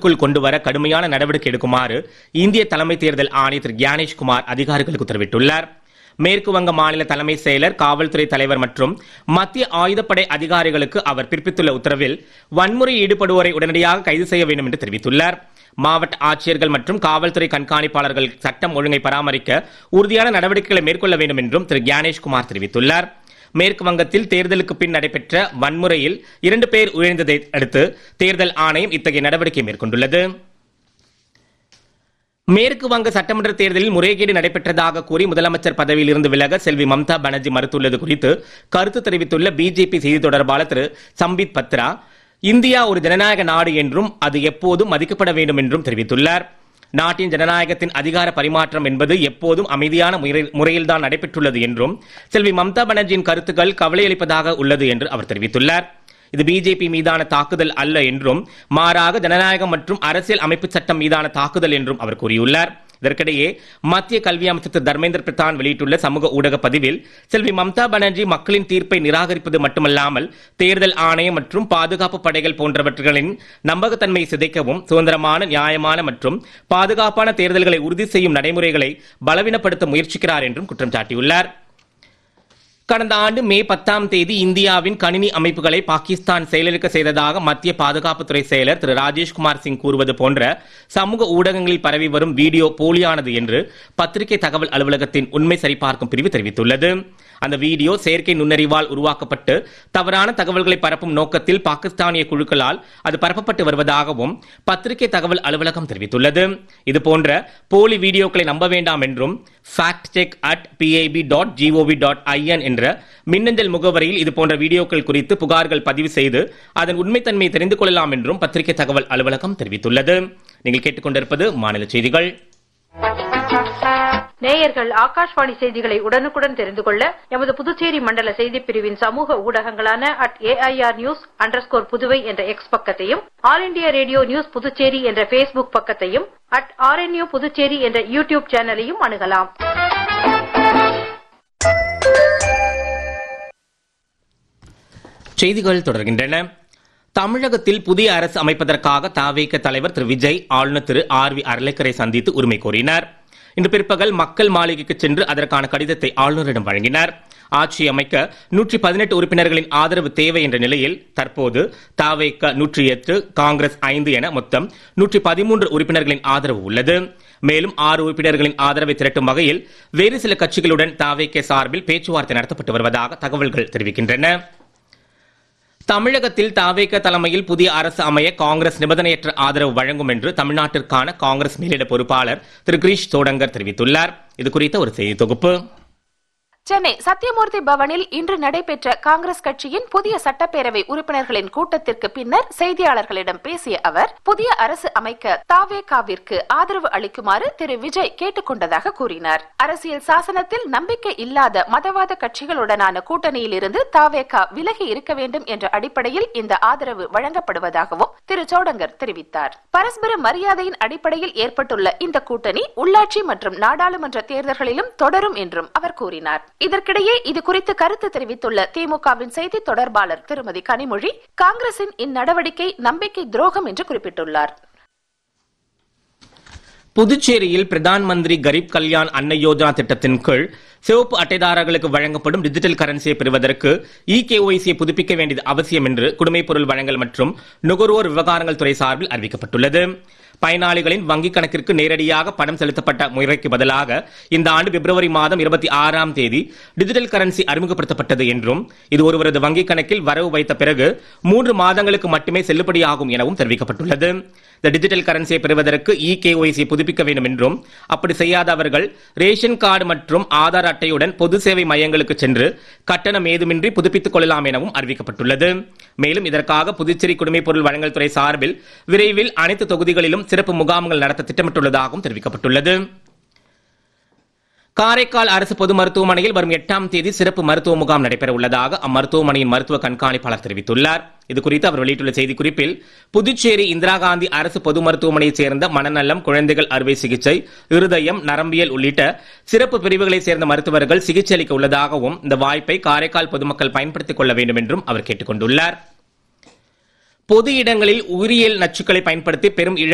கட்டுக்குள் கொண்டுவர கடுமையான நடவடிக்கை எடுக்குமாறு இந்திய தலைமை தேர்தல் ஆணையர் திரு கியானேஷ் குமார் அதிகாரிகளுக்கு உத்தரவிட்டுள்ளார் மேற்கு வங்க மாநில தலைமை செயலர் காவல்துறை தலைவர் மற்றும் மத்திய ஆயுதப்படை அதிகாரிகளுக்கு அவர் பிறப்பித்துள்ள உத்தரவில் வன்முறையில் ஈடுபடுவோரை உடனடியாக கைது செய்ய வேண்டும் என்று தெரிவித்துள்ளார் மாவட்ட ஆட்சியர்கள் மற்றும் காவல்துறை கண்காணிப்பாளர்கள் சட்டம் ஒழுங்கை பராமரிக்க உறுதியான நடவடிக்கைகளை மேற்கொள்ள வேண்டும் என்றும் திரு கியானேஷ் குமார் தெரிவித்துள்ளார் மேற்கு வங்கத்தில் தேர்தலுக்கு பின் நடைபெற்ற வன்முறையில் இரண்டு பேர் உயிரிழந்ததை அடுத்து தேர்தல் ஆணையம் இத்தகைய நடவடிக்கை மேற்கொண்டுள்ளது மேற்கு வங்க சட்டமன்ற தேர்தலில் முறைகேடு நடைபெற்றதாக கூறி முதலமைச்சர் பதவியில் இருந்து விலக செல்வி மம்தா பானர்ஜி மறுத்துள்ளது குறித்து கருத்து தெரிவித்துள்ள பிஜேபி செய்தி தொடர்பாளர் திரு சம்பித் பத்ரா இந்தியா ஒரு ஜனநாயக நாடு என்றும் அது எப்போதும் மதிக்கப்பட வேண்டும் என்றும் தெரிவித்துள்ளார் நாட்டின் ஜனநாயகத்தின் அதிகார பரிமாற்றம் என்பது எப்போதும் அமைதியான முறை- முறையில்தான் நடைபெற்றுள்ளது என்றும் செல்வி மம்தா பானர்ஜியின் கருத்துக்கள் கவலையளிப்பதாக உள்ளது என்று அவர் தெரிவித்துள்ளார் இது பிஜேபி மீதான தாக்குதல் அல்ல என்றும் மாறாக ஜனநாயகம் மற்றும் அரசியல் அமைப்பு சட்டம் மீதான தாக்குதல் என்றும் அவர் கூறியுள்ளார் இதற்கிடையே மத்திய கல்வி அமைச்சர் திரு தர்மேந்திர பிரதான் வெளியிட்டுள்ள சமூக ஊடக பதிவில் செல்வி மம்தா பானர்ஜி மக்களின் தீர்ப்பை நிராகரிப்பது மட்டுமல்லாமல் தேர்தல் ஆணையம் மற்றும் பாதுகாப்பு படைகள் போன்றவர்களின் நம்பகத்தன்மையை சிதைக்கவும் சுதந்திரமான நியாயமான மற்றும் பாதுகாப்பான தேர்தல்களை உறுதி செய்யும் நடைமுறைகளை பலவீனப்படுத்த முயற்சிக்கிறார் என்றும் குற்றம் சாட்டியுள்ளார் கடந்த ஆண்டு மே பத்தாம் தேதி இந்தியாவின் கணினி அமைப்புகளை பாகிஸ்தான் செயலிழக்க செய்ததாக மத்திய பாதுகாப்புத்துறை செயலர் திரு ராஜேஷ்குமார் சிங் கூறுவது போன்ற சமூக ஊடகங்களில் பரவி வரும் வீடியோ போலியானது என்று பத்திரிகை தகவல் அலுவலகத்தின் உண்மை சரிபார்க்கும் பிரிவு தெரிவித்துள்ளது அந்த வீடியோ செயற்கை நுண்ணறிவால் உருவாக்கப்பட்டு தவறான தகவல்களை பரப்பும் நோக்கத்தில் பாகிஸ்தானிய குழுக்களால் அது பரப்பப்பட்டு வருவதாகவும் பத்திரிகை தகவல் அலுவலகம் தெரிவித்துள்ளது இதுபோன்ற போலி வீடியோக்களை நம்ப வேண்டாம் என்றும் fact check at PIB dot GOV dot IN என்ற மின்னஞ்சல் முகவரியில் இதுபோன்ற வீடியோக்கள் குறித்து புகார்கள் பதிவு செய்து அதன் உண்மைத்தன்மையை தெரிந்து கொள்ளலாம் என்றும் பத்திரிகை தகவல் அலுவலகம் தெரிவித்துள்ளது நீங்கள் கேட்டுக்கொண்டிருப்பது மாநில செய்திகள் நேயர்கள் ஆகாஷ்வாணி செய்திகளை உடனுக்குடன் தெரிந்து கொள்ள எமது புதுச்சேரி மண்டல செய்திப் பிரிவின் சமூக ஊடகங்களான at AIR news underscore Puduvai என்ற எக்ஸ் பக்கத்தையும் All India Radio news Puducherry என்ற ஃபேஸ்புக் பக்கத்தையும் அட் ஆர்என்யூ புதுச்சேரி என்ற யூடியூப் சேனலையும் அணுகலாம் செய்திகள் தொடர்கின்றன தமிழகத்தில் புதிய அரசு அமைப்பதற்காக தாவேக தலைவர் திரு விஜய் ஆளுநர் திரு ஆர் வி அர்லேக்கரை சந்தித்து உரிமை கோரினார் இன்று பிற்பகல் மக்கள் மாளிகைக்கு சென்று அதற்கான கடிதத்தை ஆளுநரிடம் வழங்கினார் ஆட்சி அமைக்க நூற்றி பதினெட்டு உறுப்பினர்களின் ஆதரவு தேவை என்ற நிலையில் தற்போது தாவேக நூற்றி எட்டு காங்கிரஸ் ஐந்து என மொத்தம் நூற்றி பதிமூன்று உறுப்பினர்களின் ஆதரவு உள்ளது மேலும் ஆறு உறுப்பினர்களின் ஆதரவை திரட்டும் வகையில் வேறு சில கட்சிகளுடன் தாவேக சார்பில் பேச்சுவார்த்தை நடத்தப்பட்டு வருவதாக தகவல்கள் தெரிவிக்கின்றன தமிழகத்தில் தாவேக தலைமையில் புதிய அரசு அமைய காங்கிரஸ் நிபந்தனையற்ற ஆதரவு வழங்கும் என்று தமிழ்நாட்டிற்கான காங்கிரஸ் மேலிட பொறுப்பாளர் திரு கிரீஷ் சோடங்கர் தெரிவித்துள்ளார் இது குறித்த ஒரு செய்தி தொகுப்பு சென்னை சத்தியமூர்த்தி பவனில் இன்று நடைபெற்ற காங்கிரஸ் கட்சியின் புதிய சட்டப்பேரவை உறுப்பினர்களின் கூட்டத்திற்கு பின்னர் செய்தியாளர்களிடம் பேசிய அவர் புதிய அரசு அமைக்க தாவேகாவிற்கு ஆதரவு அளிக்குமாறு திரு விஜய் கேட்டுக் கொண்டதாக கூறினார் அரசியல் சாசனத்தில் நம்பிக்கை இல்லாத மதவாத கட்சிகளுடனான கூட்டணியில் இருந்து தாவேகா விலகி இருக்க வேண்டும் என்ற அடிப்படையில் இந்த ஆதரவு வழங்கப்படுவதாகவும் திரு சோடங்கர் தெரிவித்தார் பரஸ்பர மரியாதையின் அடிப்படையில் ஏற்பட்டுள்ள இந்த கூட்டணி உள்ளாட்சி மற்றும் நாடாளுமன்ற தேர்தல்களிலும் தொடரும் என்றும் அவர் கூறினார் இதற்கிடையே இது குறித்து கருத்து தெரிவித்துள்ள திமுகவின் செய்தி தொடர்பாளர் திருமதி கனிமொழி காங்கிரசின் இந்நடவடிக்கை நம்பிக்கை துரோகம் என்று குறிப்பிட்டுள்ளார் புதுச்சேரியில் பிரதான் மந்திரி கரீப் கல்யாண் அன்ன யோஜனா திட்டத்தின் கீழ் சிவப்பு அட்டைதாரர்களுக்கு வழங்கப்படும் டிஜிட்டல் கரன்சியை பெறுவதற்கு இ கேஒய்சியை புதுப்பிக்க வேண்டியது அவசியம் என்று குடிமைப் பொருள் வழங்கல் மற்றும் நுகர்வோர் விவகாரங்கள் துறை சார்பில் அறிவிக்கப்பட்டுள்ளது பயனாளிகளின் வங்கிக் கணக்கிற்கு நேரடியாக பணம் செலுத்தப்பட்ட முறைக்கு பதிலாக இந்த ஆண்டு பிப்ரவரி மாதம் இருபத்தி ஆறாம் தேதி டிஜிட்டல் கரன்சி அறிமுகப்படுத்தப்பட்டது என்றும் இது ஒருவரது வங்கிக் கணக்கில் வரவு வைத்த பிறகு மூன்று மாதங்களுக்கு மட்டுமே செல்லுபடியாகும் எனவும் தெரிவிக்கப்பட்டுள்ளது இந்த டிஜிட்டல் கரன்சியை பெறுவதற்கு இ கேஒய்சி புதுப்பிக்க வேண்டும் என்றும் அப்படி செய்யாதவர்கள் ரேஷன் கார்டு மற்றும் ஆதார் அட்டையுடன் பொது சேவை மையங்களுக்கு சென்று கட்டணம் ஏதுமின்றி புதுப்பித்துக் கொள்ளலாம் எனவும் அறிவிக்கப்பட்டுள்ளது மேலும் இதற்காக புதுச்சேரி குடிமைப் பொருள் வழங்கல் துறை சார்பில் விரைவில் அனைத்து தொகுதிகளிலும் சிறப்பு முகாம்கள் நடத்த திட்டமிட்டுள்ளதாகவும் தெரிவிக்கப்பட்டுள்ளது காரைக்கால் அரசு பொது மருத்துவமனையில் வரும் எட்டாம் தேதி சிறப்பு மருத்துவ முகாம் நடைபெற உள்ளதாக அம்மருத்துவமனையின் மருத்துவ கண்காணிப்பாளர் தெரிவித்துள்ளார் இது குறித்து அவர் வெளியிட்டுள்ள செய்திக்குறிப்பில் புதுச்சேரி இந்திரா காந்தி அரசு பொது மருத்துவமனையைச் சேர்ந்த மனநலம் குழந்தைகள் அறுவை சிகிச்சை இருதயம் நரம்பியல் உள்ளிட்ட சிறப்பு பிரிவுகளைச் சேர்ந்த மருத்துவர்கள் சிகிச்சை அளிக்க உள்ளதாகவும் இந்த வாய்ப்பை காரைக்கால் பொதுமக்கள் பயன்படுத்திக் கொள்ள வேண்டும் என்றும் அவர் கேட்டுக் கொண்டுள்ளார் பொது இடங்களில் உயிரியல் நச்சுக்களை பயன்படுத்தி பெரும் இழ